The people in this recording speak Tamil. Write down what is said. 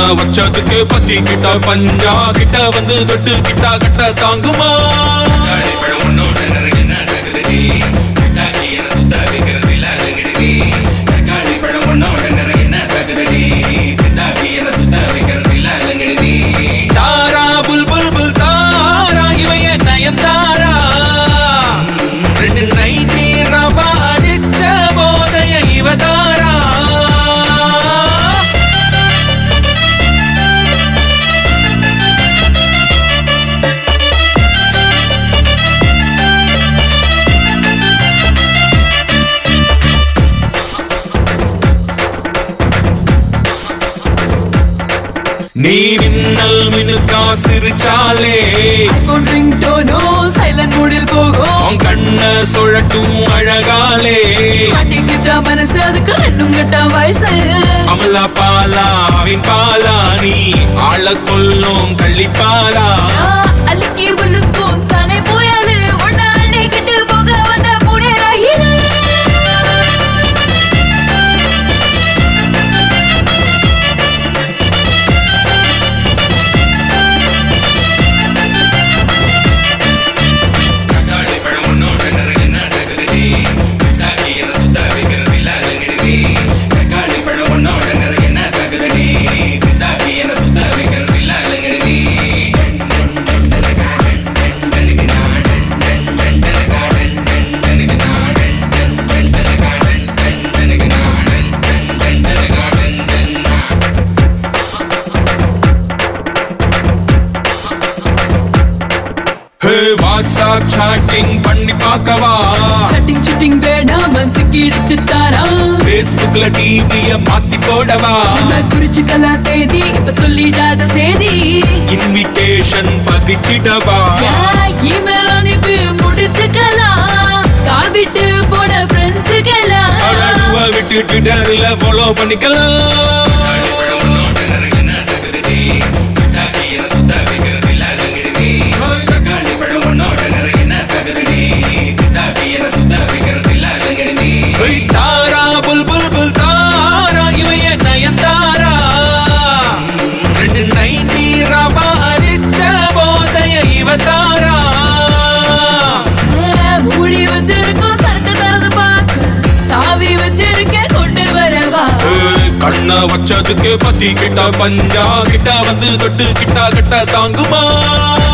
கண்ண வச்சதுக்கு பத்தி கிட்ட பஞ்சா கிட்ட வந்து தொட்டு கிட்டா கட்ட தாங்குமா தாடிப்பழம் உன்னோட நிறைய நடக்குதுடி தாக்கி என சுத்த வைக்கிறதில்ல அலங்கடி தக்காளி பழம் உன்னோட நிறைய நடக்குதுடி தாக்கி என சுத்த வைக்கிறதில்ல அலங்கடி தாரா புல் புல் புல் தாரா இவைய நயன்தாரா ரெண்டு நைட்டி ரவா அடிச்ச போதைய இவதாரா நீ மின்னல் மினுக்கா சிரிச்சாலே ஐபோன் ரிங் டோனோ சைலண்ட் மூடில் போகும் உன் கண்ண சுழட்டும் அழகாலே மாட்டிக்கிச்சா மனசு அதுக்கு ரெண்டும் கட்ட வயசு அமலா பாலா அவன் பாலா நீ ஆள கொல்லும் கள்ளிப்பாலா நான் அழுக்கி உலுக்கும் தானே போயாலு ஒன்னா அள்ளிக்கிட்டு போக வந்த புனே ரயிலு தக்காளி பழம் உன்னோட நிறைய நடக்குதுடி தாக்கி என சுத்த வைக்கிறதில்ல அலங்கடி தக்காளி பழம் உன்னோட நிறைய நடக்குதுடி தாக்கி என சுத்த வைக்கிறதில்ல அலங்கடி ஹே வாட்ஸ்அப் சாட்டிங் பண்ணி பார்க்கவா சட்டிங் சுட்டிங் வேணாம சிக்கிடுச்சு தாரா ஃபேஸ்புக்ல டிவிய மாத்தி போடவா நம்ம குறிச்சுக்கலாம் தேதி இப்ப சொல்லிடாத சேதி இன்விடேஷன் பதிச்சிடவா இமெயில் அனுப்பி முடிச்சுக்கலாம் காவிட்டு போன ஃப்ரெண்ட்ஸுக்கெல்லாம் அழகுவ விட்டு ட்விட்டர்ல ஃபாலோ பண்ணிக்கலாம் தக்காளி பழம் உன்னோட நிறைய நடக்குதுடி தாக்கி என சுத்த வைக்கிறதில்ல அலங்கடி தக்காளி பழம் உன்னோட நிறைய நடக்குதுடி தாக்கி என சுத்த வைக்கிறதில்ல அலங்கடி ஹே தாரா புல் புல் புல் தாரா இவைய நயன்தாரா ரெண்டு நைட்டி ரவா அடிச்ச போதைய இவதாரா மூடி வச்சிருக்கோம் சரக்கு திறந்து பார்க்க சாவி வச்சிருக்கேன் கொண்டு வரவா ஏய், கண்ண வச்சதுக்கு பத்தி கிட்ட பஞ்சா கிட்ட வந்து தொட்டு கிட்டா கட்ட தாங்குமா